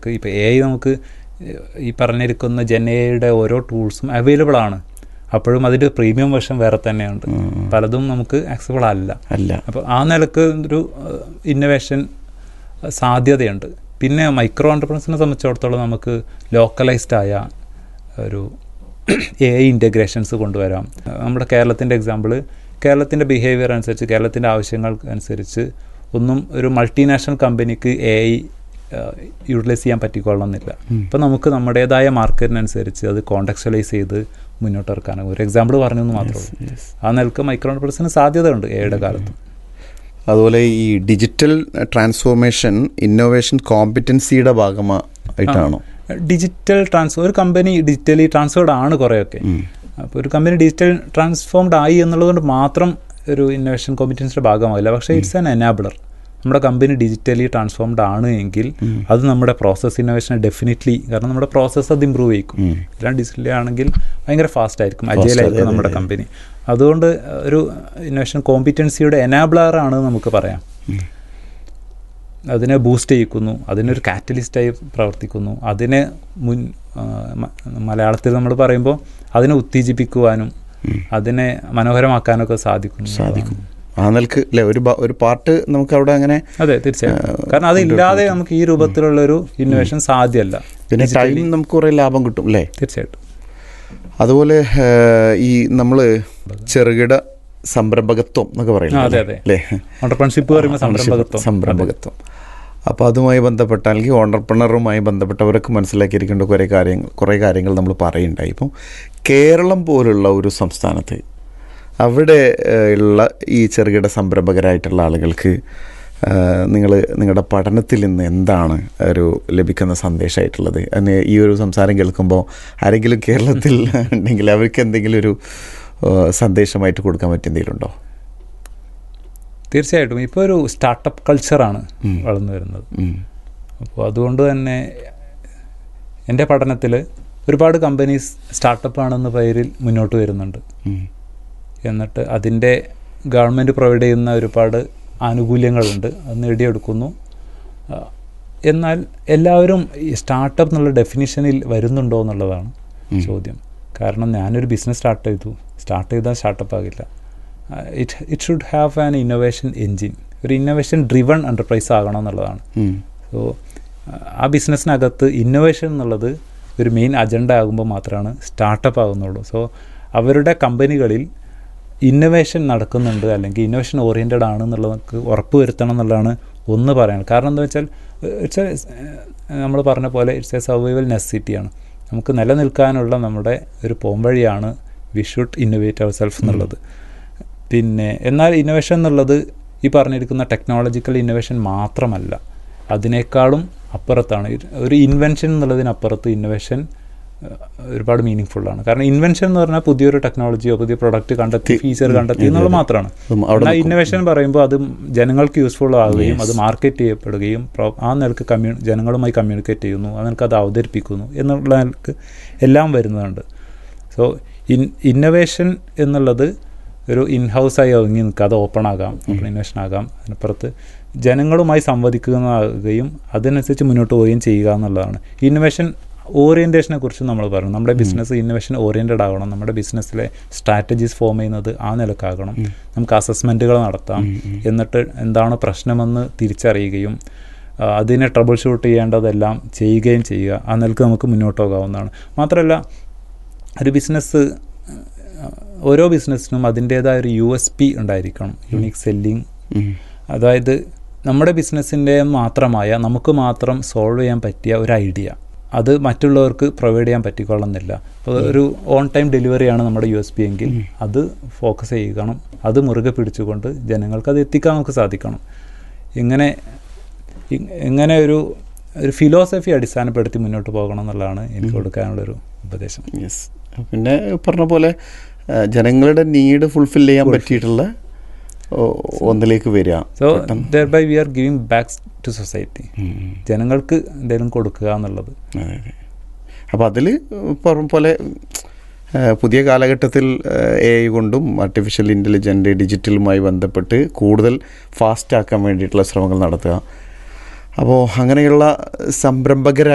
നമുക്ക് ഇപ്പോൾ A I നമുക്ക് ഈ പറഞ്ഞിരിക്കുന്ന ജെൻ എയുടെ ഓരോ ടൂൾസും അവൈലബിൾ ആണ് അപ്പോഴും അതിൻ്റെ പ്രീമിയം വെർഷൻ വേറെ തന്നെയുണ്ട് പലതും നമുക്ക് ആക്സബിൾ അല്ല അല്ല അപ്പോൾ ആ നിലക്ക് ഒരു ഇന്നൊവേഷൻ സാധ്യതയുണ്ട് പിന്നെ മൈക്രോ ഓണ്ടർപ്രണസിനെ സംബന്ധിച്ചിടത്തോളം നമുക്ക് ലോക്കലൈസ്ഡ് ആയ ഒരു എ ഐ ഇൻറ്റഗ്രേഷൻസ് കൊണ്ടുവരാം നമ്മുടെ കേരളത്തിൻ്റെ എക്സാമ്പിൾ കേരളത്തിൻ്റെ ബിഹേവിയർ അനുസരിച്ച് കേരളത്തിൻ്റെ ആവശ്യങ്ങൾ അനുസരിച്ച് ഒന്നും ഒരു മൾട്ടിനാഷണൽ കമ്പനിക്ക് എ ഐ യൂട്ടിലൈസ് ചെയ്യാൻ പറ്റിക്കൊള്ളണമെന്നില്ല അപ്പോൾ നമുക്ക് നമ്മുടേതായ മാർക്കറ്റിനനുസരിച്ച് അത് കോണ്ടക്ച്വലൈസ് ചെയ്ത് മുന്നോട്ട് ഇറക്കാനും ഒരു എക്സാമ്പിൾ പറഞ്ഞു എന്ന് മാത്രമേ ഉള്ളൂ ആ നിലക്ക് മൈക്രോ ഓണ്ടർപ്രണസിന് സാധ്യതയുണ്ട് എയുടെ കാലത്ത് അതുപോലെ ഈ ഡിജിറ്റൽ ട്രാൻസ്ഫോർമേഷൻ ഇന്നോവേഷൻ കോമ്പിറ്റൻസിയുടെ ഭാഗമായിട്ടാണോ ഡിജിറ്റൽ ട്രാൻസ്ഫർ ഒരു കമ്പനി ഡിജിറ്റലി ട്രാൻസ്ഫേർഡ് ആണ് കുറേയൊക്കെ അപ്പോൾ ഒരു കമ്പനി ഡിജിറ്റൽ ട്രാൻസ്ഫോംഡ് ആയി എന്നുള്ളതുകൊണ്ട് മാത്രം ഒരു ഇന്നോവേഷൻ കോമ്പിറ്റൻസിയുടെ ഭാഗമാവില്ല പക്ഷേ ഇറ്റ്സ് ആൻ എനാബിളർ നമ്മുടെ കമ്പനി ഡിജിറ്റലി ട്രാൻസ്ഫോംഡ് ആണ് എങ്കിൽ അത് നമ്മുടെ പ്രോസസ് ഇന്നോവേഷനെ ഡെഫിനറ്റ്ലി കാരണം നമ്മുടെ പ്രോസസ്സ് അത് ഇമ്പ്രൂവ് ചെയ്യിക്കും എല്ലാം ഡിജിറ്റലി ആണെങ്കിൽ ഭയങ്കര ഫാസ്റ്റ് ആയിരിക്കും അജയിലായിരിക്കും നമ്മുടെ കമ്പനി അതുകൊണ്ട് ഒരു ഇന്നോവേഷൻ കോമ്പിറ്റൻസിയുടെ എനാബിളർ ആണ് നമുക്ക് പറയാം അതിനെ ബൂസ്റ്റ് ചെയ്യിക്കുന്നു അതിനൊരു കാറ്റലിസ്റ്റായി പ്രവർത്തിക്കുന്നു അതിനെ മുൻ മലയാളത്തിൽ നമ്മൾ പറയുമ്പോൾ അതിനെ ഉത്തേജിപ്പിക്കുവാനും അതിനെ മനോഹരമാക്കാനൊക്കെ സാധിക്കുന്നു സാധിക്കും ആ നിലക്ക് അല്ലെ ഒരു ഒരു പാർട്ട് നമുക്ക് അവിടെ അങ്ങനെ അതെ തീർച്ചയായും കാരണം അതില്ലാതെ നമുക്ക് ഈ രൂപത്തിലുള്ള ഒരു ഇന്നോവേഷൻ സാധ്യമല്ല പിന്നെ ടൈം നമുക്ക് കുറേ ലാഭം കിട്ടും അല്ലേ തീർച്ചയായിട്ടും അതുപോലെ ഈ നമ്മൾ ചെറുകിട സംരംഭകത്വം എന്നൊക്കെ അതെ, അതെ. അല്ലേ ഓണ്ടർപ്രണർഷിപ്പ് പറയുമ്പോൾ സംരംഭകത്വം സംരംഭകത്വം അപ്പോൾ അതുമായി ബന്ധപ്പെട്ട അല്ലെങ്കിൽ ഓണ്ടർപ്രണറുമായി ബന്ധപ്പെട്ടവരൊക്കെ മനസ്സിലാക്കിയിരിക്കേണ്ട കുറേ കാര്യങ്ങൾ കുറേ കാര്യങ്ങൾ നമ്മൾ പറയുണ്ടായി ഇപ്പം കേരളം പോലുള്ള ഒരു സംസ്ഥാനത്ത് അവിടെ ഉള്ള ഈ ചെറുകിട സംരംഭകരായിട്ടുള്ള ആളുകൾക്ക് നിങ്ങൾ നിങ്ങളുടെ പഠനത്തിൽ നിന്ന് എന്താണ് ഒരു ലഭിക്കുന്ന സന്ദേശമായിട്ടുള്ളത് അതിന് ഈ ഒരു സംസാരം കേൾക്കുമ്പോൾ ആരെങ്കിലും കേരളത്തിൽ ഉണ്ടെങ്കിൽ അവർക്ക് എന്തെങ്കിലും ഒരു സന്ദേശമായിട്ട് കൊടുക്കാൻ പറ്റിയ എന്തെങ്കിലും ഉണ്ടോ തീർച്ചയായിട്ടും ഇപ്പോൾ ഒരു സ്റ്റാർട്ടപ്പ് കൾച്ചറാണ് വളർന്നു വരുന്നത് അപ്പോൾ അതുകൊണ്ട് തന്നെ എൻ്റെ പഠനത്തിൽ ഒരുപാട് കമ്പനീസ് സ്റ്റാർട്ടപ്പ് ആണെന്ന പേരിൽ മുന്നോട്ട് വരുന്നുണ്ട് എന്നിട്ട് അതിൻ്റെ ഗവൺമെൻറ് പ്രൊവൈഡ് ചെയ്യുന്ന ഒരുപാട് ആനുകൂല്യങ്ങളുണ്ട് അത് നേടിയെടുക്കുന്നു എന്നാൽ എല്ലാവരും ഈ സ്റ്റാർട്ടപ്പ് എന്നുള്ള ഡെഫിനിഷനിൽ വരുന്നുണ്ടോ എന്നുള്ളതാണ് ചോദ്യം കാരണം ഞാനൊരു ബിസിനസ് സ്റ്റാർട്ട് ചെയ്തു സ്റ്റാർട്ട് ചെയ്താൽ സ്റ്റാർട്ടപ്പ് ആകില്ല it it should have an innovation engine ഒരു ഇന്നോവേഷൻ ഡ്രിവൺ എൻ്റർപ്രൈസ് ആകണം എന്നുള്ളതാണ് സോ ആ ബിസിനസ്സിനകത്ത് ഇന്നോവേഷൻ എന്നുള്ളത് ഒരു മെയിൻ അജണ്ട ആകുമ്പോൾ മാത്രമാണ് സ്റ്റാർട്ടപ്പ് ആകുന്നുള്ളൂ സോ അവരുടെ കമ്പനികളിൽ ഇന്നോവേഷൻ നടക്കുന്നുണ്ട് അല്ലെങ്കിൽ ഇന്നോവേഷൻ ഓറിയൻറ്റഡ് ആണ് എന്നുള്ളത് ഉറപ്പ് വരുത്തണം എന്നുള്ളതാണ് ഒന്ന് പറയുന്നത് കാരണം എന്താ വെച്ചാൽ ഇറ്റ്സ് നമ്മൾ പറഞ്ഞ പോലെ ഇറ്റ്സ് എ സർവൈവൽ നെസസിറ്റിയാണ് നമുക്ക് നിലനിൽക്കാനുള്ള നമ്മുടെ ഒരു പോംവഴിയാണ് we should innovate our self എന്നുള്ളത് പിന്നെ എന്നാൽ ഇന്നോവേഷൻ എന്നുള്ളത് ഈ പറഞ്ഞിരിക്കുന്ന ടെക്നോളജിക്കൽ ഇന്നോവേഷൻ മാത്രമല്ല അതിനേക്കാളും അപ്പുറത്താണ് ഒരു ഇൻവെൻഷൻ എന്നുള്ളതിനപ്പുറത്ത് ഇന്നോവേഷൻ ഒരുപാട് മീനിങ് ഫുള്ളാണ് കാരണം ഇൻവെൻഷൻ എന്ന് പറഞ്ഞാൽ പുതിയൊരു ടെക്നോളജിയോ പുതിയ പ്രൊഡക്റ്റ് കണ്ടെത്തി ഫീച്ചർ കണ്ടെത്തി എന്നുള്ളത് മാത്രമാണ് എന്നാൽ ഇന്നോവേഷൻ പറയുമ്പോൾ അത് ജനങ്ങൾക്ക് യൂസ്ഫുൾ ആവുകയും അത് മാർക്കറ്റ് ചെയ്യപ്പെടുകയും ആ നിലക്ക് കമ്മ്യൂ ജനങ്ങളുമായി കമ്മ്യൂണിക്കേറ്റ് ചെയ്യുന്നു ആ നിലക്ക് അത് അവതരിപ്പിക്കുന്നു എന്നുള്ള നിലക്ക് എല്ലാം വരുന്നുണ്ട് സോ ഇൻ ഇന്നോവേഷൻ എന്നുള്ളത് ഒരു ഇൻഹൗസായി ഒതുങ്ങി നിൽക്കുക അത് ഓപ്പൺ ആകാം ഓപ്പൺ ഇന്നോവേഷൻ ആകാം അതിനപ്പുറത്ത് ജനങ്ങളുമായി സംവദിക്കുന്നതാകുകയും അതിനനുസരിച്ച് മുന്നോട്ട് പോവുകയും ചെയ്യുക എന്നുള്ളതാണ് ഇന്നോവേഷൻ ഓറിയൻറ്റേഷനെ കുറിച്ച് നമ്മൾ പറഞ്ഞു നമ്മുടെ ബിസിനസ് ഇന്നോവേഷൻ ഓറിയൻറ്റഡ് ആകണം നമ്മുടെ ബിസിനസ്സിലെ സ്ട്രാറ്റജീസ് ഫോം ചെയ്യുന്നത് ആ നിലക്കാകണം നമുക്ക് അസസ്മെൻറ്റുകൾ നടത്താം എന്നിട്ട് എന്താണ് പ്രശ്നമെന്ന് തിരിച്ചറിയുകയും അതിനെ ട്രബിൾ ഷൂട്ട് ചെയ്യേണ്ടതെല്ലാം ചെയ്യുകയും ചെയ്യുക ആ നിലക്ക് നമുക്ക് മുന്നോട്ട് പോകാവുന്നതാണ് മാത്രമല്ല ഒരു ബിസിനസ് ഓരോ ബിസിനസ്സിനും അതിൻ്റേതായ ഒരു യു എസ് പി ഉണ്ടായിരിക്കണം യുണീക്ക് സെല്ലിംഗ് അതായത് നമ്മുടെ ബിസിനസ്സിൻ്റെ മാത്രമായ നമുക്ക് മാത്രം സോൾവ് ചെയ്യാൻ പറ്റിയ ഒരു ഐഡിയ അത് മറ്റുള്ളവർക്ക് പ്രൊവൈഡ് ചെയ്യാൻ പറ്റിക്കൊള്ളുന്നില്ല അപ്പോൾ ഒരു ഓൺ ടൈം ഡെലിവറിയാണ് നമ്മുടെ യു എസ് പി എങ്കിൽ അത് ഫോക്കസ് ചെയ്യണം അത് മുറുകെ പിടിച്ചുകൊണ്ട് ജനങ്ങൾക്ക് അത് എത്തിക്കാൻ നമുക്ക് സാധിക്കണം ഇങ്ങനെ ഇങ്ങനെ ഒരു ഒരു ഫിലോസഫി അടിസ്ഥാനപ്പെടുത്തി മുന്നോട്ട് പോകണം എന്നുള്ളതാണ് എനിക്ക് കൊടുക്കാനുള്ളൊരു ഉപദേശം യെസ് പിന്നെ പറഞ്ഞ പോലെ ജനങ്ങളുടെ നീഡ് ഫുൾഫിൽ ചെയ്യാൻ പറ്റിയിട്ടുള്ള ഒന്നിലേക്ക് വരിക so thereby we are giving back to society ജനങ്ങൾക്ക് എന്തെങ്കിലും കൊടുക്കുക എന്നുള്ളത് അപ്പോൾ അതിൽ പറഞ്ഞ പോലെ പുതിയ കാലഘട്ടത്തിൽ എ ഐ കൊണ്ടും ആർട്ടിഫിഷ്യൽ ഇൻ്റലിജൻ്റ് ഡിജിറ്റലുമായി ബന്ധപ്പെട്ട് കൂടുതൽ ഫാസ്റ്റ് ആക്കാൻ വേണ്ടിയിട്ടുള്ള ശ്രമങ്ങൾ നടത്തുക അപ്പോൾ അങ്ങനെയുള്ള സംരംഭകരായി